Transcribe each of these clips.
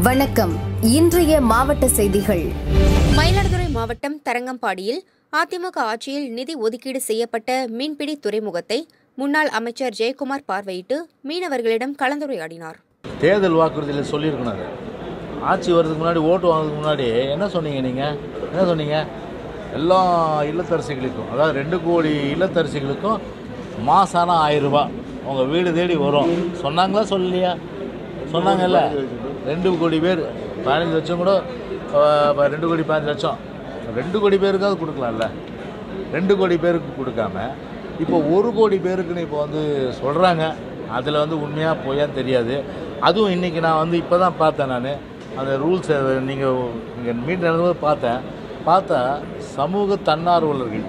வணக்கம் இன்றைய மாவட்ட செய்திகள் மயிலாடுதுறை மாவட்டம் தரங்கம்பாடியில் அதிமுக ஆட்சியில் நிதி ஒதுக்கீடு செய்யப்பட்ட மீன்பிடி துறைமுகத்தை முன்னாள் அமைச்சர் ஜெயக்குமார் பார்வையிட்டு மீனவர்களிடம் கலந்துரையாடினார் தேர்தல் வாக்குறுதியில் சொல்லியிருக்கணும் அது ஆட்சி வர்றதுக்கு முன்னாடி ஓட்டு வாங்குறதுக்கு முன்னாடி என்ன சொன்னீங்க நீங்கள் என்ன சொன்னீங்க எல்லா இல்லத்தரசிகளுக்கும் அதாவது ரெண்டு கோடி இல்லத்தரசிகளுக்கும் மாசானா ஆயிரம் ரூபாய் உங்கள் வீடு தேடி வரும் சொன்னாங்களா சொல்லலையா சொன்னாங்கல்ல ரெண்டு கோடி பேர் பதினஞ்சு லட்சம் கூட அஹ், ரெண்டு கோடி பதினஞ்சு லட்சம் ரெண்டு கோடி பேருக்காவது கொடுக்கலாம்ல ரெண்டு கோடி பேருக்கு கொடுக்காம இப்போ ஒரு கோடி பேருக்குன்னு இப்போ வந்து சொல்கிறாங்க அதில் வந்து உண்மையாக பொய்யான்னு தெரியாது அதுவும் இன்றைக்கி நான் வந்து இப்போ தான் பார்த்தேன் நான் அந்த ரூல்ஸ் நீங்கள் இங்கே மீட் நடந்தபோது பார்த்தேன் பார்த்தா சமூக தன்னார்வலர்கள்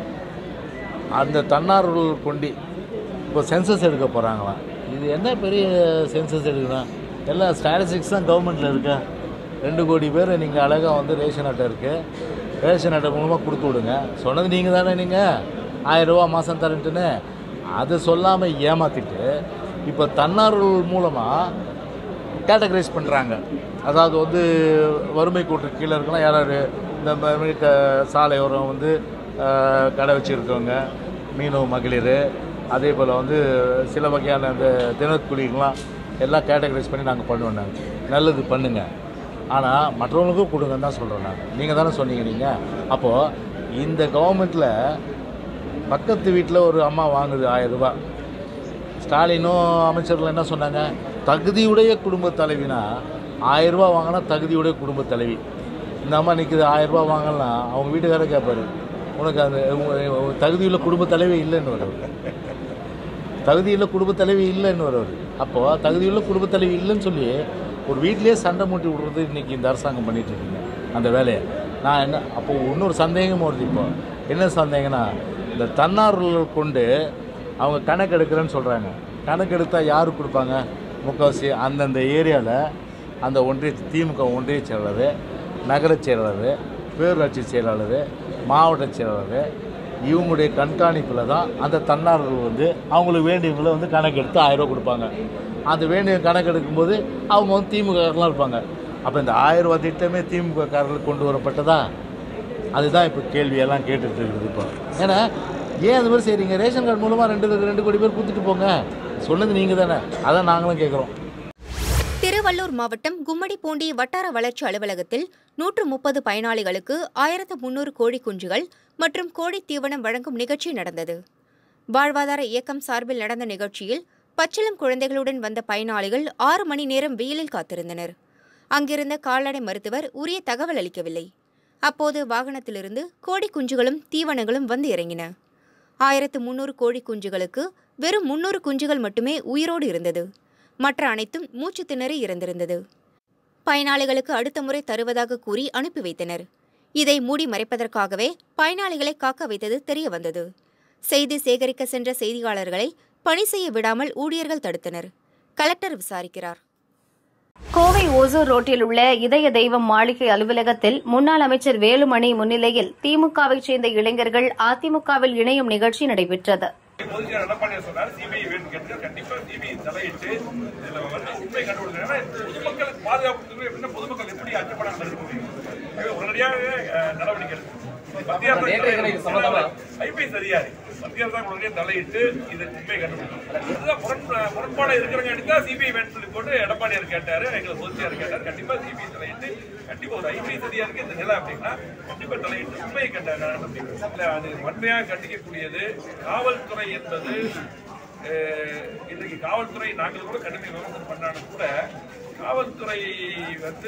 அந்த தன்னார்வலர்கள் கொண்டு இப்போ சென்சஸ் எடுக்க போகிறாங்களாம் இது என்ன பெரிய சென்சஸ் எடுக்கணும் எல்லாம் ஸ்டாட்டிஸ்டிக்ஸ் தான் கவர்மெண்ட்டில் இருக்கா ரெண்டு கோடி பேர் நீங்கள் அழகாக வந்து ரேஷன் அட்டை இருக்குது ரேஷன் அட்டை மூலமாக கொடுத்து விடுங்க சொன்னது நீங்கள் தானே நீங்கள் ஆயிரரூவா மாதம் தரேன்ட்டுன்னு அதை சொல்லாமல் ஏமாற்றிட்டு இப்போ தன்னார்வல் மூலமாக கேட்டகரைஸ் பண்ணுறாங்க அதாவது வந்து வறுமை கூட்டு கீழே இருக்கலாம் யாராரு இந்த மாதிரி க சாலையோரம் வந்து அஹ், கடை வச்சுருக்கவங்க மீனவ மகளிர் அதே போல் வந்து சில வகையான இந்த தினக்கூலிகள்லாம் எல்லாம் கேட்டகரைஸ் பண்ணி நாங்கள் பண்ணுவோம் நாங்கள் நல்லது பண்ணுங்கள் ஆனால் மற்றவங்களுக்கும் கொடுங்கன்னு தான் சொல்கிறோம் நாங்கள் நீங்கள் தானே சொன்னீங்க நீங்கள் அப்போது இந்த கவர்மெண்ட்டில் பக்கத்து வீட்டில் ஒரு அம்மா வாங்குது ஆயிரம் ரூபாய் ஸ்டாலினும் அமைச்சர்கள் என்ன சொன்னாங்க தகுதியுடைய குடும்ப தலைவினா ஆயிரம் ரூபாய் வாங்கினா தகுதியுடைய குடும்ப தலைவி இந்த அம்மா நிற்குது ஆயிரம் ரூபாய் வாங்கலாம் அவங்க வீட்டுக்காரர் கேட்பாரு உனக்கு அந்த உ- உ- தகுதியுள்ள குடும்ப தலைவி இல்லைன்னு வரவர் தகுதியுள்ள குடும்ப தலைவி இல்லைன்னு வரவர் அப்போது தகுதியுள்ள குடும்ப தலைவி இல்லைன்னு சொல்லி ஒரு வீட்டிலேயே சண்டை மூட்டி விடுறது இன்றைக்கி இந்த அரசாங்கம் பண்ணிட்டு இருக்குங்க அந்த வேலையை நான் என்ன அப்போது இன்னொரு சந்தேகமும் வருது இப்போ என்ன சந்தேகம்னா இந்த தன்னார்வலர்கள் கொண்டு அவங்க கணக்கு எடுக்கிறேன்னு சொல்கிறாங்க கணக்கு எடுத்தால் யாருக்கு கொடுப்பாங்க முக்கால்வாசி அந்தந்த ஏரியாவில் அந்த ஒன்றிய திமுக ஒன்றிய செயலாளர் நகரச் செயலாளர் பேரூராட்சி செயலாளர் மாவட்ட செயலாளர் இவங்களுடைய கண்காணிப்பில் தான் அந்த தன்னார்வர்கள் வந்து அவங்களுக்கு வேண்டியவங்களை வந்து கணக்கு எடுத்து ஆயிரம் ரூபாய் கொடுப்பாங்க அந்த வேண்டிய கணக்கு எடுக்கும்போது அவங்க வந்து திமுகலாம் இருப்பாங்க அப்போ இந்த ஆயிரம் ரூபாய் திட்டமே திமுக காரர்களுக்கு கொண்டு வரப்பட்டதா அதுதான் இப்போ கேள்வியெல்லாம் கேட்டுட்டு இருக்குது இப்போ ஏன்னா ஏன் அது மாதிரி செய்கிறீங்க ரேஷன் கார்டு மூலமாக ரெண்டு ரெண்டு கோடி பேர் கொடுத்துட்டு போங்க சொன்னது நீங்கள் தானே அதான் நாங்களும் கேட்குறோம் திருவள்ளூர் மாவட்டம் கும்மிடிப்பூண்டி வட்டார வளர்ச்சி அலுவலகத்தில் நூற்று முப்பது பயனாளிகளுக்கு ஆயிரத்து முன்னூறு கோழி குஞ்சுகள் மற்றும் கோழி தீவனம் வழங்கும் நிகழ்ச்சி நடந்தது வாழ்வாதார இயக்கம் சார்பில் நடந்த நிகழ்ச்சியில் பச்சிளம் குழந்தைகளுடன் வந்த பயனாளிகள் ஆறு மணி நேரம் வெயிலில் காத்திருந்தனர் அங்கிருந்த கால்நடை மருத்துவர் உரிய தகவல் அளிக்கவில்லை அப்போது வாகனத்திலிருந்து கோழி குஞ்சுகளும் தீவனங்களும் வந்து இறங்கின ஆயிரத்து முன்னூறு கோழி குஞ்சுகளுக்கு வெறும் முன்னூறு குஞ்சுகள் மட்டுமே உயிரோடு இருந்தது மற்ற அனைத்தும் மூச்சு திணறி இறந்திருந்தது பயனாளிகளுக்கு அடுத்த முறை தருவதாக கூறி அனுப்பி வைத்தனர் இதை மூடி மறைப்பதற்காகவே பயனாளிகளை காக்க வைத்தது தெரிய வந்தது செய்தி சேகரிக்க சென்ற செய்தியாளர்களை பணி செய்ய விடாமல் ஊழியர்கள் தடுத்தனர் கலெக்டர் விசாரிக்கிறார் கோவை ஓசூர் ரோட்டில் உள்ள இதய தெய்வம் மாளிகை அலுவலகத்தில் முன்னாள் அமைச்சர் வேலுமணி முன்னிலையில் திமுகவைச் சேர்ந்த இளைஞர்கள் அதிமுகவில் இணையும் நிகழ்ச்சி நடைபெற்றது பொதுச்செயலாளர் எடப்பாடி சொன்னார் சிபிஐ வேணும் கேட்டு கண்டிப்பா சிபிஐ தலையிட்டு இதுல வந்து உண்மை கண்டுபிடிக்கணும் ஏன்னா பொதுமக்களுக்கு பாதுகாப்பு தேவை அப்படின்னா பொதுமக்கள் எப்படி அச்சப்படாமல் இருக்க முடியும் ஆகவே உடனடியாக அஹ், நடவடிக்கை எடுக்கணும். மத்திய அரசு ஐபிஐ சரியாது மத்திய அரசாங்கம் உடனே தலையிட்டு இது உண்மை கண்டுபிடிக்கணும் இதுதான் முரண் முரண்பாடு இருக்கிறவங்க எடுத்தா சிபிஐ வேணும் சொல்லி போட்டு எடப்பாடியார் கேட்டாரு எங்களை பொதுச்செயலாளர் கேட்டார் கண்டிப்பா சிபிஐ தலையிட்டு கண்டிப்பா ஒரு ஐபிஐ சரியா இருக்கு இந்த நிலை அப்படின்னா கண்டிப்பா தலையிட்டு உண்மையை கண்ட நடவடிக்கை இல்ல, அது வன்மையாக கண்டிக்கக்கூடியது காவல்துறை என்பது அஹ், இன்றைக்கு காவல்துறை நாங்கள் கூட கடுமை விமர்சனம் பண்ணாலும் கூட காவல்துறை வந்து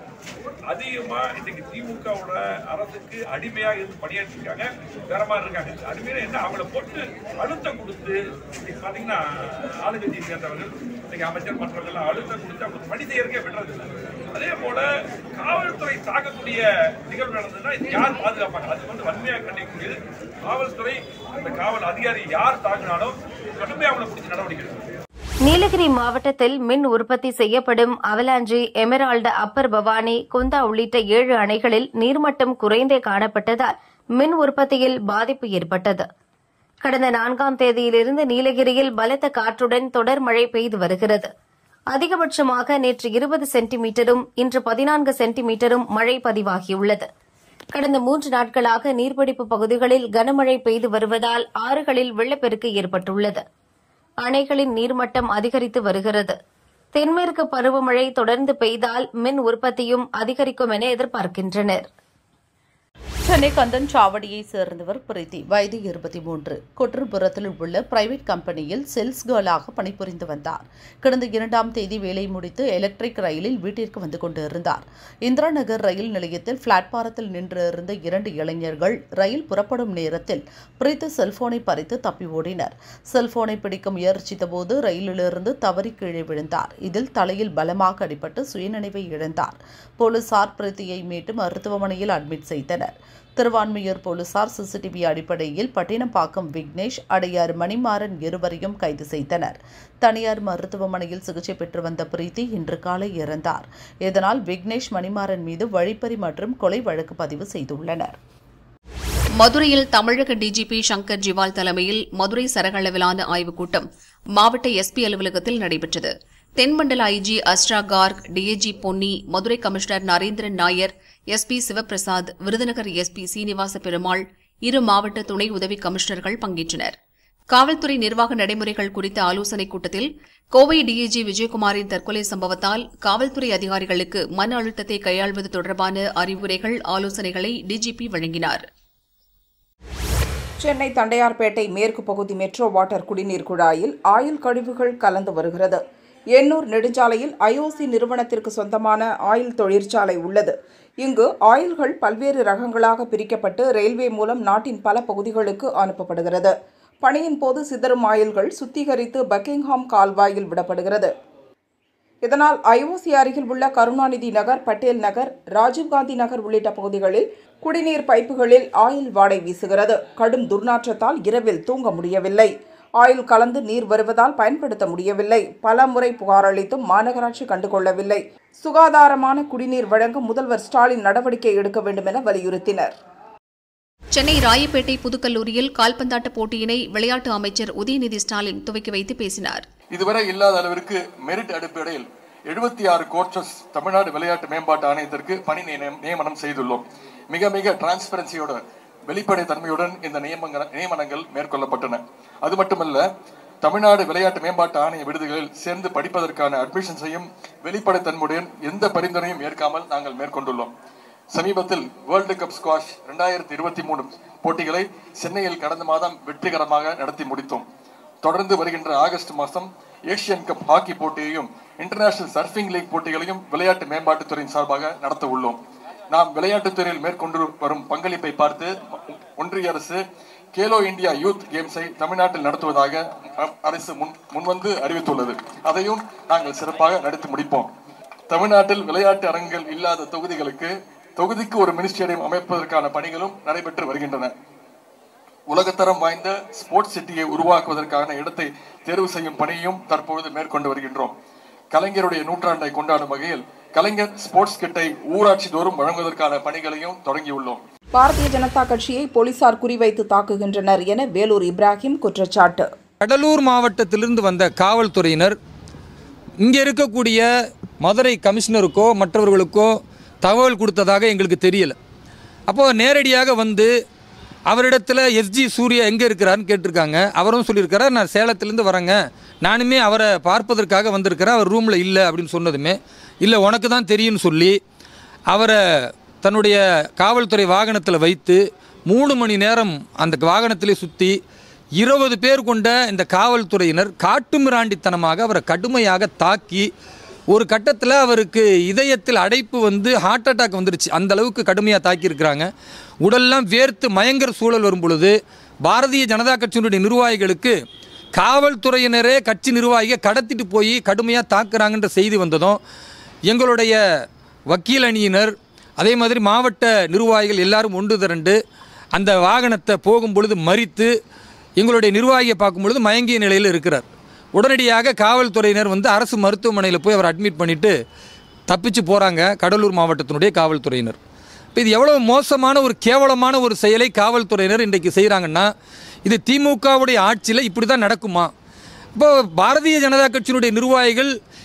அதிகமா இன்னைக்கு திமுகவோட அரசுக்கு அடிமையா இருந்து பணியாற்றி இருக்காங்க வேற மாதிரி இருக்காங்க அடிமையா என்ன அவங்கள போட்டு அழுத்தம் கொடுத்து இன்னைக்கு பாத்தீங்கன்னா ஆளுங்கட்சியை சேர்ந்தவர்கள் இன்னைக்கு அமைச்சர் மற்றவர்கள் அழுத்தம் கொடுத்து அவங்க பணி செய்யறதுக்கே விடுறது இல்லை அதே போல காவல்துறை தாக்கக்கூடிய நிகழ்வு நடந்ததுன்னா இது யார் பாதுகாப்பாங்க அது வந்து வன்மையாக கண்டிக்கக்கூடியது காவல்துறை அந்த காவல் அதிகாரி யார் தாக்குனாலும் கடுமையாக அவங்களை பிடிச்சி நடவடிக்கை எடுக்கணும் நீலகிரி மாவட்டத்தில் மின் உற்பத்தி செய்யப்படும் Avalanche Emerald Upper Bhavani Kundah உள்ளிட்ட ஏழு அணைகளில் நீர்மட்டம் குறைந்தே காணப்பட்டதால் மின் உற்பத்தியில் பாதிப்பு ஏற்பட்டது கடந்த நான்காம் தேதியிலிருந்து நீலகிரியில் பலத்த காற்றுடன் தொடர் மழை பெய்து வருகிறது அதிகபட்சமாக நேற்று இருபது சென்டிமீட்டரும் இன்று பதினான்கு சென்டிமீட்டரும் மழை பதிவாகியுள்ளது கடந்த மூன்று நாட்களாக நீர்பிடிப்பு பகுதிகளில் கனமழை பெய்து வருவதால் ஆறுகளில் வெள்ளப்பெருக்கு ஏற்பட்டுள்ளது அணைகளின் நீர்மட்டம் அதிகரித்து வருகிறது தென்மேற்கு பருவமழை தொடர்ந்து பெய்தால் மின் உற்பத்தியும் அதிகரிக்கும் என எதிர்பார்க்கின்றனர் சென்னை கந்தன் சாவடியை சேர்ந்தவர் பிரீத்தி வயது இருபத்தி மூன்று கொற்றுப்புறத்தில் உள்ள பிரைவேட் கம்பெனியில் சேல்ஸ் கேர்ளாக பணிபுரிந்து வந்தார் கடந்த இரண்டாம் தேதி வேலை முடித்து எலக்ட்ரிக் ரயிலில் வீட்டிற்கு வந்து கொண்டிருந்தார் இந்திரா நகர் ரயில் நிலையத்தில் பிளாட்பாரத்தில் நின்றிருந்த இரண்டு இளைஞர்கள் ரயில் புறப்படும் நேரத்தில் பிரீத்தி செல்போனை பறித்து தப்பி ஓடினர் செல்போனை பிடிக்க முயற்சித்தபோது ரயிலிலிருந்து தவறி கீழே விழுந்தார் இதில் தலையில் பலமாக அடிபட்டு சுயநினைவை இழந்தார் போலீசார் பிரீத்தியை மீட்டு மருத்துவமனையில் அட்மிட் செய்தனர் திருவான்மையூர் போலீசார் சிசிடிவி அடிப்படையில் பட்டினப்பாக்கம் விக்னேஷ் அடையார் மணிமாறன் இருவரையும் கைது செய்தனர் தனியார் மருத்துவமனையில் சிகிச்சை பெற்று வந்த பிரீத்தி இன்று காலை இறந்தார் இதனால் விக்னேஷ் மணிமாறன் மீது வழிப்பறி மற்றும் கொலை வழக்கு பதிவு செய்துள்ளனர் மதுரையில் தமிழக டிஜிபி சங்கர் ஜிவால் தலைமையில் மதுரை சரகளவிலான ஆய்வுக் கூட்டம் மாவட்ட எஸ்பி அலுவலகத்தில் நடைபெற்றது தென்மண்டல IG Asra Garg DIG Ponni Madurai commissioner Narendran Nair SP Sivaprasad Virudhunagar SP Srinivasa Perumal இரு மாவட்ட துணை உதவி கமிஷனர்கள் பங்கேற்றனர் காவல்துறை நிர்வாக நடைமுறைகள் குறித்த ஆலோசனைக் கூட்டத்தில் கோவை டிஐஜி விஜயகுமாரின் தற்கொலை சம்பவத்தால் காவல்துறை அதிகாரிகளுக்கு மன அழுத்தத்தை கையாள்வது தொடர்பான அறிவுரைகள் ஆலோசனைகளை டிஜிபி வழங்கினார் சென்னை தண்டையார்பேட்டை மேற்கு பகுதி மெட்ரோ வாட்டர் குடிநீர் குழாயில் ஆயில் கழிவுகள் கலந்து வருகிறது எண்ணூர் நெடுஞ்சாலையில் ஐஓசி நிறுவனத்திற்கு சொந்தமான ஆயில் தொழிற்சாலை உள்ளது இங்கு ஆயில்கள் பல்வேறு ரகங்களாக பிரிக்கப்பட்டு ரயில்வே மூலம் நாட்டின் பல பகுதிகளுக்கு அனுப்பப்படுகிறது பணியின் போது சிதறும் ஆயில்கள் சுத்திகரித்து பக்கிங்ஹாம் கால்வாயில் விடப்படுகிறது இதனால் ஐஓசி அருகில் உள்ள கருணாநிதி நகர் பட்டேல் நகர் ராஜீவ்காந்தி நகர் உள்ளிட்ட பகுதிகளில் குடிநீர் பைப்புகளில் ஆயில் வாடை வீசுகிறது கடும் துர்நாற்றத்தால் இரவில் தூங்க முடியவில்லை ஆயில் கலந்து நீர் வருவதால் பயன்படுத்த முடியவில்லை பல முறை புகார் அளித்தும் மாநகராட்சி கண்டுகொள்ளவில்லை சுகாதாரமான குடிநீர் வழங்க முதல்வர் ஸ்டாலின் நடவடிக்கை எடுக்க வேண்டும் என வலியுறுத்தினர் சென்னை ராயப்பேட்டை புதுக்கல்லூரியில் கால்பந்தாட்ட போட்டியினை விளையாட்டு அமைச்சர் உதயநிதி ஸ்டாலின் துவக்கி வைத்து பேசினார் இதுவரை இல்லாத அளவிற்கு மெரிட் அடிப்படையில் எழுபத்தி ஆறு கோச்சஸ் தமிழ்நாடு விளையாட்டு மேம்பாட்டு ஆணையத்திற்கு பணி நியமனம் நியமனம் செய்துள்ளோம் மிக மிக டிரான்ஸ்பரன்சியோட வெளிப்படை தன்மையுடன் இந்த நியமங்க நியமனங்கள் மேற்கொள்ளப்பட்டன அது மட்டுமல்ல தமிழ்நாடு விளையாட்டு மேம்பாட்டு ஆணைய விடுதிகளில் சேர்ந்து படிப்பதற்கான அட்மிஷன்ஸையும் வெளிப்படைத்தன்மையுடன் எந்த பரிந்துரையும் ஏற்காமல் நாங்கள் மேற்கொண்டுள்ளோம் சமீபத்தில் வேர்ல்டு கப் ஸ்குவாஷ் ரெண்டாயிரத்தி இருபத்தி மூணு போட்டிகளை சென்னையில் கடந்த மாதம் வெற்றிகரமாக நடத்தி முடித்தோம் தொடர்ந்து வருகின்ற ஆகஸ்ட் மாதம் ஏசியன் கப் ஹாக்கி போட்டியையும் இன்டர்நேஷனல் சர்ஃபிங் லீக் போட்டிகளையும் விளையாட்டு மேம்பாட்டுத்துறையின் சார்பாக நடத்த உள்ளோம் நாம் விளையாட்டுத் துறையில் மேற்கொண்டு வரும் பங்களிப்பை பார்த்து ஒன்றிய அரசு கேலோ இந்தியா யூத் கேம்ஸை தமிழ்நாட்டில் நடத்துவதாக அ- அரசு முன் முன்வந்து அறிவித்துள்ளது அதையும் நாங்கள் சிறப்பாக நடத்தி முடிப்போம் தமிழ்நாட்டில் விளையாட்டு அரங்குகள் இல்லாத தொகுதிகளுக்கு தொகுதிக்கு ஒரு மினி ஸ்டேடியம் அமைப்பதற்கான பணிகளும் நடைபெற்று வருகின்றன உலகத்தரம் வாய்ந்த ஸ்போர்ட்ஸ் சிட்டியை உருவாக்குவதற்கான இடத்தை தேர்வு செய்யும் பணியையும் தற்பொழுது மேற்கொண்டு வருகின்றோம் கலைஞருடைய நூற்றாண்டை கொண்டாடும் வகையில் கலைஞர் ஸ்போர்ட்ஸ் கிட்டை ஊராட்சி தோறும் வழங்குவதற்கான பணிகளையும் தொடங்கியுள்ளோம் பாரதிய ஜனதா கட்சியை போலீசார் குறிவைத்து தாக்குகின்றனர் என வேலூர் இப்ராஹிம் குற்றச்சாட்டு கடலூர் மாவட்டத்திலிருந்து வந்த காவல்துறையினர் இங்கே இருக்கக்கூடிய மதுரை கமிஷனருக்கோ மற்றவர்களுக்கோ தகவல் கொடுத்ததாக எங்களுக்கு தெரியல அப்போது நேரடியாக வந்து அவரிடத்துல எஸ்ஜி சூர்யா எங்கே இருக்கிறாருன்னு கேட்டிருக்காங்க அவரும் சொல்லியிருக்காரு நான் சேலத்திலேருந்து வரேங்க நானுமே அவரை பார்ப்பதற்காக வந்திருக்கிறேன் அவர் ரூமில் இல்லை அப்படின்னு சொன்னதுமே இல்லை உனக்கு தான் தெரியும்னு சொல்லி அவரை தன்னுடைய காவல்துறை வாகனத்தில் வைத்து மூணு மணி நேரம் அந்த வாகனத்திலே சுற்றி இருபது பேர் கொண்ட இந்த காவல்துறையினர் காட்டுமிராண்டித்தனமாக அவரை கடுமையாக தாக்கி ஒரு கட்டத்தில் அவருக்கு இதயத்தில் அடைப்பு வந்து ஹார்ட் அட்டாக் வந்துருச்சு அந்த அளவுக்கு கடுமையாக தாக்கியிருக்கிறாங்க உடல்லாம் வேர்த்து மயங்கர சூழல் வரும் பொழுது பாரதிய ஜனதா கட்சியினுடைய நிர்வாகிகளுக்கு காவல்துறையினரே கட்சி நிர்வாகியை கடத்திட்டு போய் கடுமையாக தாக்குறாங்கன்ற செய்தி வந்ததும் எங்களுடைய வக்கீல் அணியினர் அதே மாதிரி மாவட்ட நிர்வாகிகள் எல்லாரும் ஒன்று திரண்டு அந்த வாகனத்தை போகும் பொழுது மறித்து எங்களுடைய நிர்வாகியை பார்க்கும் பொழுது மயங்கிய நிலையில் இருக்கிறார் உடனடியாக காவல்துறையினர் வந்து அரசு மருத்துவமனையில் போய் அவர் அட்மிட் பண்ணிவிட்டு தப்பிச்சு போகிறாங்க கடலூர் மாவட்டத்தினுடைய காவல்துறையினர் இப்போ இது எவ்வளோ மோசமான ஒரு கேவலமான ஒரு செயலை காவல்துறையினர் இன்றைக்கு செய்கிறாங்கன்னா இது திமுகவுடைய ஆட்சியில் இப்படி தான் நடக்குமா இப்போ பாரதிய ஜனதா கட்சியினுடைய நிர்வாகிகள்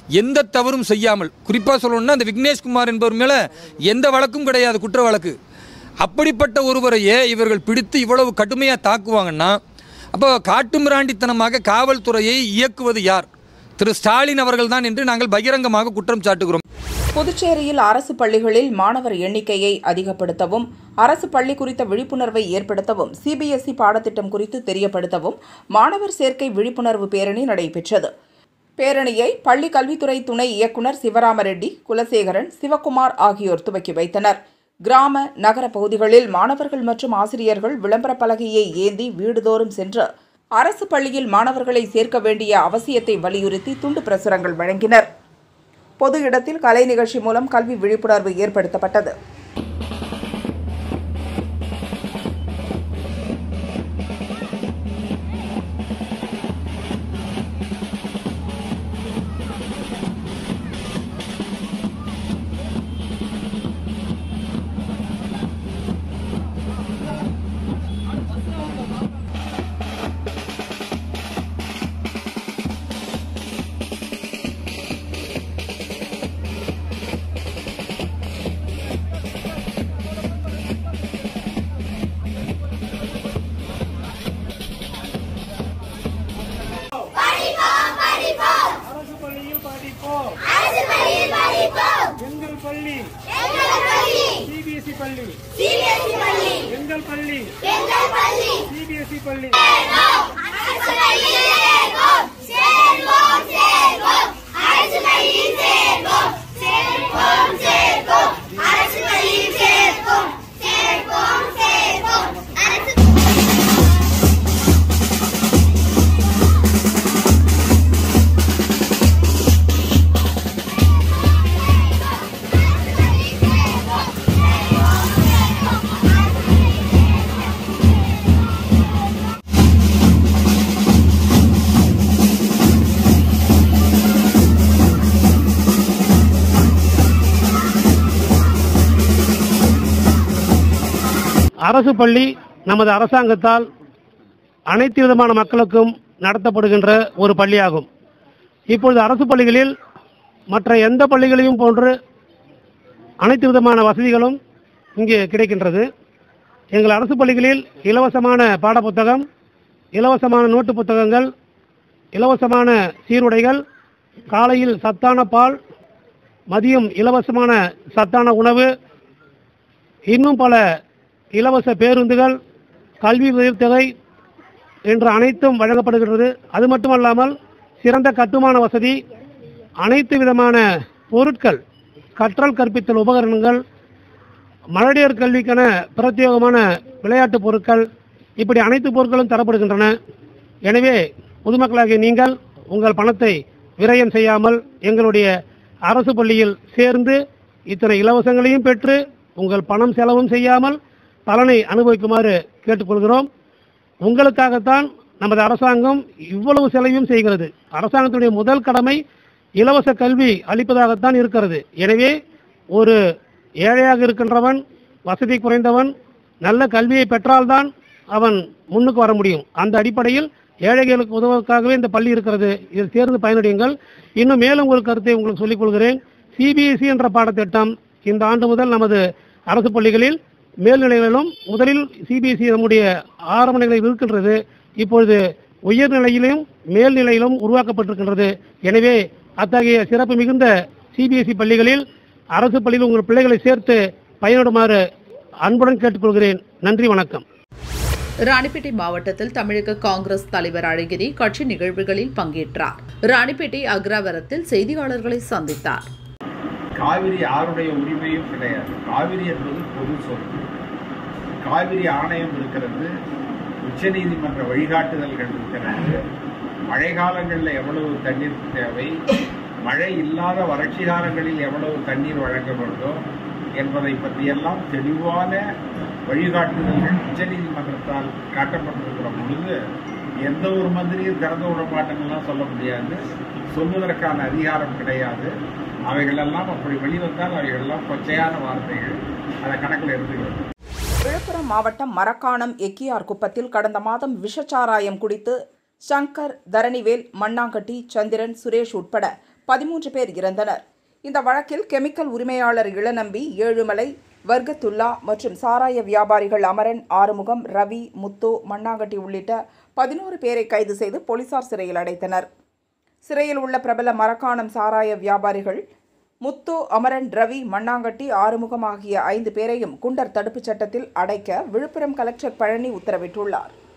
எந்த தவறும் செய்யாமல் குறிப்பாக சொல்லணும்னா அந்த விக்னேஷ்குமார் என்பவர் மேலே எந்த வழக்கும் கிடையாது குற்ற வழக்கு அப்படிப்பட்ட ஒருவரையே இவர்கள் பிடித்து இவ்வளவு கடுமையாக தாக்குவாங்கன்னா அப்போ காட்டுமிராண்டித்தனமாக காவல்துறையை இயக்குவது யார் திரு ஸ்டாலின் அவர்கள்தான் என்று நாங்கள் பகிரங்கமாக குற்றம் சாட்டுகிறோம் புதுச்சேரியில் அரசு பள்ளிகளில் மாணவர் எண்ணிக்கையை அதிகப்படுத்தவும் அரசு பள்ளி குறித்த விழிப்புணர்வை ஏற்படுத்தவும் சிபிஎஸ்இ பாடத்திட்டம் குறித்து தெரியப்படுத்தவும் மாணவர் சேர்க்கை விழிப்புணர்வு பேரணி நடைபெற்றது பேரணியை பள்ளி கல்வித்துறை துணை இயக்குநர் சிவராமரெட்டி குலசேகரன் சிவக்குமார் ஆகியோர் துவக்கி வைத்தனர் கிராம நகர பகுதிகளில் மாணவர்கள் மற்றும் ஆசிரியர்கள் விளம்பர பலகையை ஏந்தி வீடுதோறும் சென்று அரசு பள்ளியில் மாணவர்களை சேர்க்க வேண்டிய அவசியத்தை வலியுறுத்தி துண்டு பிரசுரங்கள் வழங்கினர் பொது இடத்தில் கலை நிகழ்ச்சி மூலம் கல்வி விழிப்புணர்வு ஏற்படுத்தப்பட்டது அரசு பள்ளியில் படிப்போம் எங்கள் பள்ளி சிபிஎஸ்இ பள்ளி எங்கள் பள்ளி சிபிஎஸ்இ பள்ளி அரசு பள்ளி நமது அரசாங்கத்தால் அனைத்து விதமான மக்களுக்கும் நடத்தப்படுகின்ற ஒரு பள்ளியாகும் இப்பொழுது அரசு பள்ளிகளில் மற்ற எந்த பள்ளிகளையும் போன்று அனைத்து விதமான வசதிகளும் இங்கே கிடைக்கின்றது எங்கள் அரசு பள்ளிகளில் இலவசமான பாடப்புத்தகம் இலவசமான நோட்டு புத்தகங்கள் இலவசமான சீருடைகள் காலையில் சத்தான பால் மதியம் இலவசமான சத்தான உணவு இன்னும் பல இலவச பேருந்துகள் கல்வி உதவித்தொகை என்று அனைத்தும் வழங்கப்படுகிறது அது மட்டுமல்லாமல் சிறந்த கட்டுமான வசதி அனைத்து விதமான பொருட்கள் கற்றல் கற்பித்தல் உபகரணங்கள் மழலையர் கல்விக்கான பிரத்யேகமான விளையாட்டுப் பொருட்கள் இப்படி அனைத்து பொருட்களும் தரப்படுகின்றன எனவே பொதுமக்களாகிய நீங்கள் உங்கள் பணத்தை விரயம் செய்யாமல் எங்களுடைய அரசு பள்ளியில் சேர்ந்து இத்தனை இலவசங்களையும் பெற்று உங்கள் பணம் செலவும் செய்யாமல் பலனை அனுபவிக்குமாறு கேட்டுக்கொள்கிறோம் உங்களுக்காகத்தான் நமது அரசாங்கம் இவ்வளவு செலவையும் செய்கிறது அரசாங்கத்துடைய முதல் கடமை இலவச கல்வி அளிப்பதாகத்தான் இருக்கிறது எனவே ஒரு ஏழையாக இருக்கின்றவன் வசதி குறைந்தவன் நல்ல கல்வியை பெற்றால்தான் அவன் முன்னுக்கு வர முடியும் அந்த அடிப்படையில் ஏழைகளுக்கு உதவுவதற்காகவே இந்த பள்ளி இருக்கிறது இதில் சேர்ந்து பயனடையுங்கள் இன்னும் மேலும் ஒரு கருத்தை உங்களுக்கு சொல்லிக் கொள்கிறேன் சிபிஎஸ்இ என்ற பாடத்திட்டம் இந்த ஆண்டு முதல் நமது அரசு பள்ளிகளில் மேல்நிலைகளிலும் முதலில் சிபிஎஸ்இ நம்முடைய ஆரம்ப நிலையில் இருக்கின்றது இப்பொழுது உயர்நிலையிலும் மேல்நிலையிலும் உருவாக்கப்பட்டிருக்கின்றது எனவே அத்தகைய சிறப்பு மிகுந்த சிபிஎஸ்இ பள்ளிகளில் அரசு பள்ளியில் உங்கள் பிள்ளைகளை சேர்த்து பயனிடுமாறு அன்புடன் கேட்டுக்கொள்கிறேன் நன்றி வணக்கம் ராணிப்பேட்டை மாவட்டத்தில் தமிழக காங்கிரஸ் தலைவர் அழகிரி கட்சி நிகழ்வுகளில் பங்கேற்றார் ராணிப்பேட்டை அக்ராவரத்தில் செய்தியாளர்களை சந்தித்தார் காவிரி யாருடைய உரிமையும் கிடையாது காவிரி என்பது பொது சொத்து காவிரி ஆணையம் இருக்கிறது உச்சநீதிமன்ற வழிகாட்டுதல்கள் இருக்கிறது மழை காலங்களில் எவ்வளவு தண்ணீர் தேவை மழை இல்லாத வறட்சி காலங்களில் எவ்வளவு தண்ணீர் வழங்க வேண்டும் என்பதை பற்றியெல்லாம் தெளிவான வழிகாட்டுதல்கள் உச்சநீதிமன்றத்தால் காட்டப்பட்டிருக்கிற பொழுது எந்த ஒரு மந்திரியும் திறந்து விட மாட்டேங்கலாம் சொல்ல முடியாது சொல்வதற்கான அதிகாரம் கிடையாது அவைகளெல்லாம் அப்படி வெளிவந்தால் அவைகளெல்லாம் கொச்சையான வார்த்தைகள் அதை கணக்கில் எடுத்துக்கிறது விழுப்புரம் மாவட்டம் மரக்காணம் எக்கியார் குப்பத்தில் கடந்த மாதம் விஷச்சாராயம் குடித்து சங்கர் தரணிவேல் மண்ணாங்கட்டி சந்திரன் சுரேஷ் உட்பட பதிமூன்று பேர் இறந்தனர் இந்த வழக்கில் கெமிக்கல் உரிமையாளர் இளநம்பி ஏழுமலை வர்க்கத்துல்லா மற்றும் சாராய வியாபாரிகள் அமரன் ஆறுமுகம் ரவி முத்து மண்ணாங்கட்டி உள்ளிட்ட பதினோரு பேரை கைது செய்து போலீசார் சிறையில் அடைத்தனர் சிறையில் உள்ள பிரபல மரக்காணம் சாராய வியாபாரிகள் முத்து அமரன் ரவி மண்ணாங்கட்டி ஆறுமுகம் ஆகிய ஐந்து பேரையும் குண்டர் தடுப்புச் சட்டத்தில் அடைக்க விழுப்புரம் கலெக்டர் பழனி உத்தரவிட்டுள்ளார்